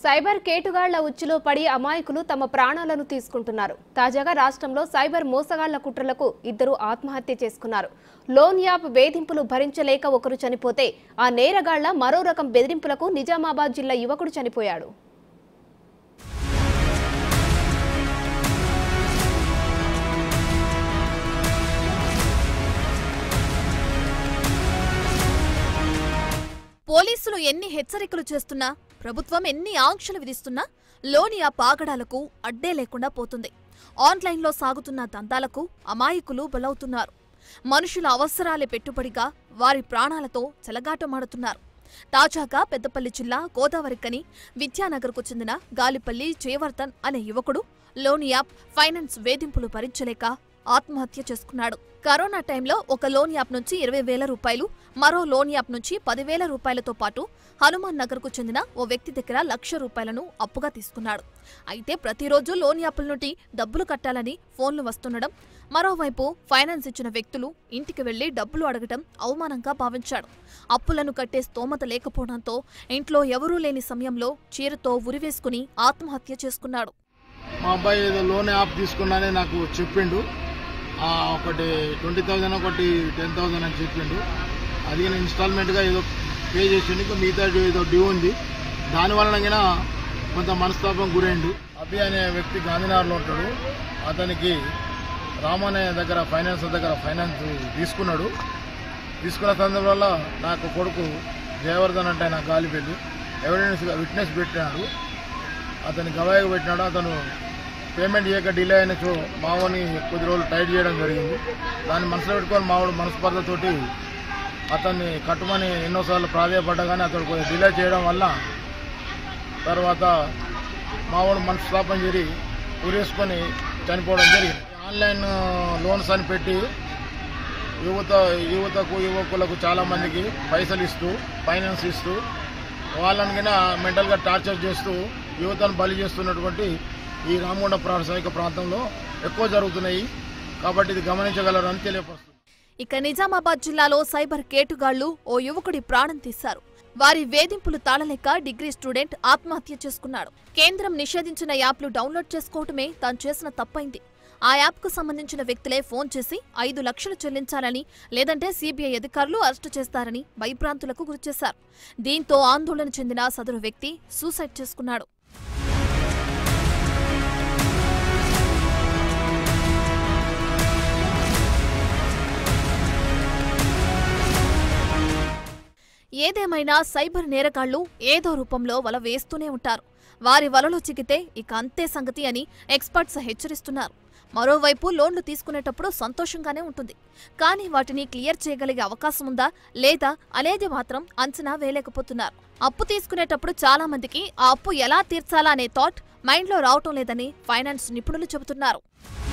cyber కేటుగాళ్ల ఉచ్చులో పడి అమాయకులు తమ ప్రాణాలను తీసుకుంటున్నారు తాజాగా రాష్ట్రంలో సైబర్ మోసగాళ్ల కుట్రలకు ఇద్దరు ఆత్మహత్య చేసుకున్నారు లోన్ యాప్ వేధింపులు భరించలేక ఒకరు చనిపోతే ఆ నేరగాళ్ల మరో రకం బెదిరింపులకు నిజామాబాద్ జిల్లా యువకుడు చనిపోయాడు పోలీసులు ఎన్ని హెచ్చరికలు చేస్తున్నా ప్రభుత్వం ఎన్ని ఆంక్షలు విధిస్తున్నా లోని ఆ పాగడాలకు అడ్డే లేకుండా పోతుంది ఆన్లైన్లో సాగుతున్న దందాలకు అమాయకులు బలవుతున్నారు మనుషుల అవసరాలే పెట్టుబడిగా వారి ప్రాణాలతో చెలగాటమాడుతున్నారు తాజాగా పెద్దపల్లి జిల్లా గోదావరికని విద్యానగర్కు చెందిన గాలిపల్లి జయవర్ధన్ అనే యువకుడు లోన్ యాప్ ఫైనాన్స్ వేధింపులు భరించలేక ఆత్మహత్య చేసుకున్నాడు కరోనా టైంలో ఒక లోన్ యాప్ నుంచి ఇరవై వేల రూపాయలు మరో లోన్ యాప్ నుంచి పదివేల రూపాయలతో పాటు హనుమాన్ నగర్కు చెందిన ఓ వ్యక్తి దగ్గర లక్ష రూపాయలను అప్పుగా తీసుకున్నాడు అయితే ప్రతిరోజు లోన్ యాప్ల నుండి డబ్బులు కట్టాలని ఫోన్లు వస్తుండడం మరోవైపు ఫైనాన్స్ ఇచ్చిన వ్యక్తులు ఇంటికి వెళ్లి డబ్బులు అడగటం అవమానంగా భావించాడు అప్పులను కట్టే స్తోమత లేకపోవడంతో ఇంట్లో ఎవరూ లేని సమయంలో చీరతో ఉరివేసుకుని ఆత్మహత్య చేసుకున్నాడు మా అబ్బాయి ఏదో లోన్ యాప్ తీసుకున్నానే నాకు చెప్పిండు ఆ, ఒకటి ట్వంటీ థౌజండ్ ఒకటి టెన్ థౌజండ్ అని చెప్పిండు అది నేను ఇన్స్టాల్మెంట్గా ఏదో పే చేసిండు ఇంకా మిగతా ఏదో డ్యూ ఉంది దాని వలన గిన కొంత మనస్తాపం గురైండు అభి అనే వ్యక్తి గాంధీనగర్లో ఉంటాడు అతనికి రామనే దగ్గర ఫైనాన్స్ దగ్గర ఫైనాన్స్ తీసుకున్నాడు తీసుకున్న సందర్భంలో నాకు కొడుకు జయవర్ధన్ అంటే నాకు గాలి పెళ్ళి ఎవిడెన్స్ విట్నెస్ పెట్టినాడు అతని గవాయిగా పెట్టినాడు అతను పేమెంట్ చేయక డిలే అయినచో మావని కొద్ది రోజులు టైట్ చేయడం జరిగింది దాన్ని మనసులో పెట్టుకొని మావాడు మనస్పర్ధతోటి అతన్ని కట్టుమని ఎన్నోసార్లు ప్రాధాయపడ్డా కానీ అతడు కొద్దిగా డిలే చేయడం వల్ల తర్వాత మావాడు మనస్తాపం చేరి ఉరేసుకొని చనిపోవడం జరిగింది ఆన్లైన్ లోన్స్ అని పెట్టి యువత యువతకు యువకులకు చాలా మందికి పైసలు ఇస్తూ ఫైనాన్స్ ఇస్తూ వాళ్ళని కింద మెంటల్గా టార్చర్ చేస్తూ యువతను బలి చేస్తున్నటువంటి ఈ రామగుండ ప్రాథమిక ప్రాంతంలో ఎక్కువ జరుగుతున్నాయి కాబట్టి ఇది గమనించగలరని తెలియపరుస్తుంది ఇక నిజామాబాద్ జిల్లాలో సైబర్ కేటుగాళ్లు ఓ యువకుడి ప్రాణం తీశారు వారి వేధింపులు తాళలేక డిగ్రీ స్టూడెంట్ ఆత్మహత్య చేసుకున్నాడు కేంద్రం నిషేధించిన యాప్లు డౌన్లోడ్ చేసుకోవటమే తాను చేసిన తప్పైంది ఆ యాప్కు సంబంధించిన వ్యక్తులే ఫోన్ చేసి ఐదు లక్షలు చెల్లించాలని లేదంటే సీబీఐ అధికారులు అరెస్టు చేస్తారని భయభ్రాంతులకు గురిచేశారు దీంతో ఆందోళన చెందిన సదరు వ్యక్తి సూసైడ్ చేసుకున్నాడు ఏదేమైనా సైబర్ నేరగాళ్లు ఏదో రూపంలో వల వేస్తూనే ఉంటారు వారి వలలో చిక్కితే ఇక అంతే సంగతి అని ఎక్స్పర్ట్స్ హెచ్చరిస్తున్నారు మరోవైపు లోన్లు తీసుకునేటప్పుడు సంతోషంగానే ఉంటుంది కానీ వాటిని క్లియర్ చేయగలిగే అవకాశం ఉందా లేదా అనేది మాత్రం అంచనా వేయలేకపోతున్నారు అప్పు తీసుకునేటప్పుడు చాలా మందికి ఆ అప్పు ఎలా తీర్చాలా అనే థాట్ మైండ్లో రావటం లేదని ఫైనాన్స్ నిపుణులు చెబుతున్నారు